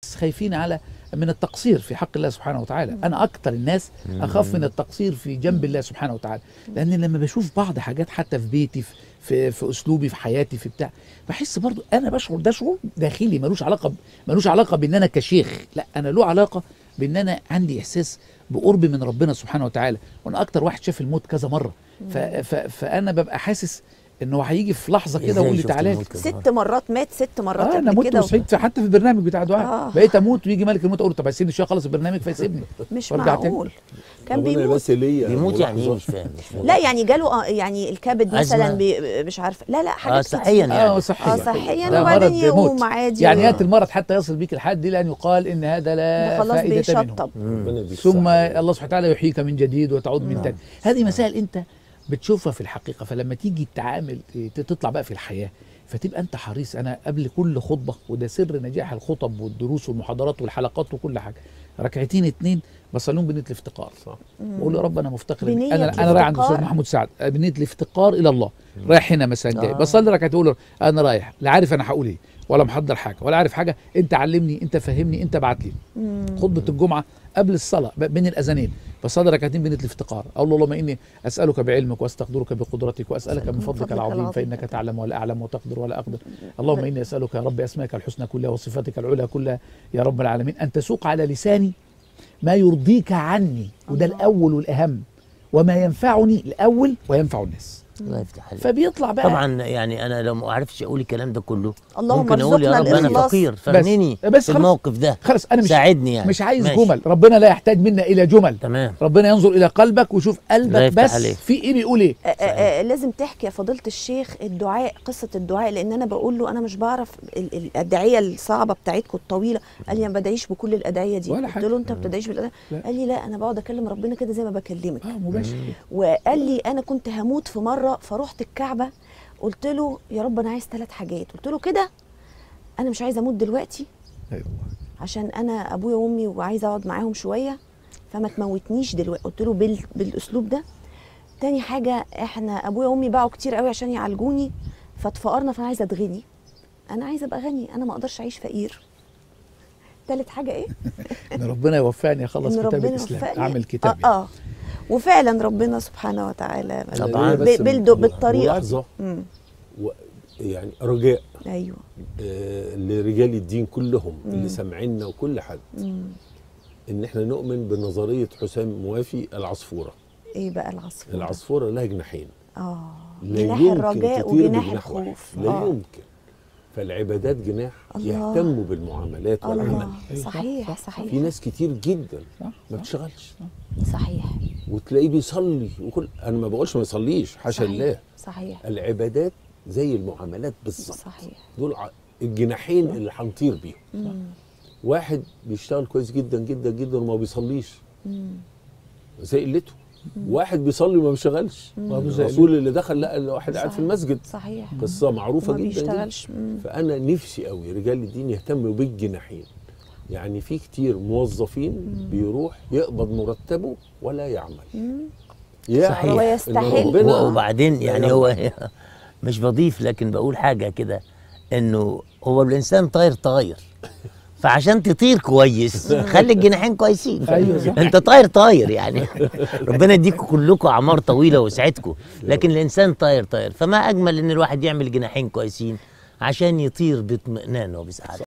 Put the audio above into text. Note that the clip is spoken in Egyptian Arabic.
خايفين على من التقصير في حق الله سبحانه وتعالى انا اكتر الناس اخاف من التقصير في جنب الله سبحانه وتعالى لان لما بشوف بعض حاجات حتى في بيتي في في, في اسلوبي في حياتي في بتاع بحس برضو انا بشعر ده شعور داخلي ملوش علاقه ب- ملوش علاقه بان انا كشيخ لا انا له علاقه بان انا عندي احساس بقرب من ربنا سبحانه وتعالى وانا اكتر واحد شاف الموت كذا مره ف ف فانا ببقى حاسس انه هيجي في لحظه كده إزاي ويقول لي شفت تعالى لي. الموت كده؟ ست مرات مات ست مرات اه انا قبل مت كده وصحيت في- حتى في البرنامج بتاع دعاء آه. بقيت اموت ويجي ملك الموت اقول له طب هيسيبني شويه اخلص البرنامج فيسيبني مش وارجع تاني. معقول كان ربنا بيموت بس ليا بيموت يعني ايه ملاحظة. مش فاهم مش فاهم لا يعني جاله آه، يعني الكبد مثلا أزمة. بي مش عارفه لا لا اه حاجات صحيا كتير. يعني اه صحيا اه صحيا لا، وبعدين مرض يقوم موت. عادي يعني و- ياتي المرض حتى يصل بيك الحد الى ان يقال ان هذا لا خلاص فائده منه بيشطب ربنا يديك ثم الصحة. الله سبحانه وتعالى يحييك من جديد وتعود من تاني هذه مسائل انت بتشوفها في الحقيقه فلما تيجي تتعامل ت- تطلع بقى في الحياه فتبقى انت حريص انا قبل كل خطبه وده سر نجاح الخطب والدروس والمحاضرات والحلقات وكل حاجه ركعتين اتنين بصليهم بنيه الافتقار صح. بقول يا رب انا مفتقر بنية انا انا رايح عند الافتقار؟ الاستاذ محمود سعد بنيه الافتقار الى الله رايح هنا مثلا جاي آه. بصلي ركعتين اقول له انا رايح لا عارف انا هقول ايه ولا محضر حاجه ولا عارف حاجه انت علمني انت فهمني انت بعت لي خطبه الجمعه قبل الصلاه ب- بين الاذانين بصلي ركعتين بين الافتقار اقول له اللهم اني اسالك بعلمك واستقدرك بقدرتك واسالك من فضلك العظيم فانك تعلم ولا اعلم وتقدر ولا اقدر اللهم اني اسالك يا رب اسماءك الحسنى كلها وصفاتك العلى كلها يا رب العالمين ان تسوق على لساني ما يرضيك عني وده الله. الاول والاهم وما ينفعني الاول وينفع الناس الله يفتح عليك فبيطلع بقى طبعا يعني انا لو ما عرفتش اقول الكلام ده كله اللهم ممكن اقول يا ارزقنا رب انا الإخلاص. فقير فهمني بس في خلاص. الموقف ده خلاص انا مش ساعدني يعني مش عايز ماشي. جمل ربنا لا يحتاج منا الى جمل تمام ربنا ينظر الى قلبك ويشوف الله قلبك يفتح بس عليك. في ايه بيقول ايه آه، آه، آه، لازم تحكي يا فضيله الشيخ الدعاء قصه الدعاء لان انا بقول له انا مش بعرف ال- ال- الادعيه الصعبه بتاعتكم الطويله قال لي انا ما بدعيش بكل الادعيه دي ولا قلت حاجة. له انت ما بتدعيش بالادعيه لا. قال لي لا انا بقعد اكلم ربنا كده زي ما بكلمك اه مباشر وقال لي انا كنت هموت في مره فرحت الكعبه قلت له يا رب انا عايز ثلاث حاجات قلت له كده انا مش عايزه اموت دلوقتي ايوه عشان انا ابويا وامي وعايزه اقعد معاهم شويه فما تموتنيش دلوقتي قلت له بال... بالاسلوب ده تاني حاجه احنا ابويا وامي باعوا كتير قوي عشان يعالجوني فاتفقرنا فانا عايزه اتغني انا عايزه ابقى غني انا ما اقدرش اعيش فقير تالت حاجه ايه ان ربنا يوفقني اخلص ان كتاب ربنا الاسلام يوفقني اعمل كتاب اه, آه. وفعلا ربنا سبحانه وتعالى طبعاً. ب- بس بالدو- بالطريقه ملاحظة مم. و يعني رجاء ايوه آه، لرجال الدين كلهم مم. اللي سامعيننا وكل حد مم. ان احنا نؤمن بنظريه حسام موافي العصفوره ايه بقى العصفور العصفوره لها جناحين اه لا جناح يمكن الرجاء تطير وجناح بجناح واحد. الخوف لا آه. يمكن فالعبادات جناح الله. يهتموا بالمعاملات والعمل الله أيوة، صح، صحيح صح، صحيح في ناس كتير جدا صح ما صح. بتشتغلش صحيح وتلاقيه بيصلي وكل انا ما بقولش ما يصليش حاشا صحيح. لله صحيح العبادات زي المعاملات بالظبط صحيح دول ع- الجناحين اللي هنطير بيهم مم. واحد بيشتغل كويس جدا جدا جدا وما بيصليش مم. زي قلته واحد بيصلي وما بيشتغلش برضه زي الرسول اللي دخل لقى واحد قاعد في صحيح. المسجد صحيح قصه معروفه ما جدا جدا بيشتغلش مم. فانا نفسي قوي رجال الدين يهتموا بالجناحين يعني في كتير موظفين بيروح يقبض مرتبه ولا يعمل مم. يعرف صحيح. إن ويستحل. ربنا وبعدين يعني لا هو مش بضيف لكن بقول حاجه كده انه هو الانسان طاير طاير فعشان تطير كويس خلي الجناحين كويسين أيوة صح. انت طاير طاير يعني ربنا يديكم كلكم اعمار طويله ويسعدكم لكن الانسان طاير طاير فما اجمل ان الواحد يعمل جناحين كويسين عشان يطير باطمئنان وبسعاده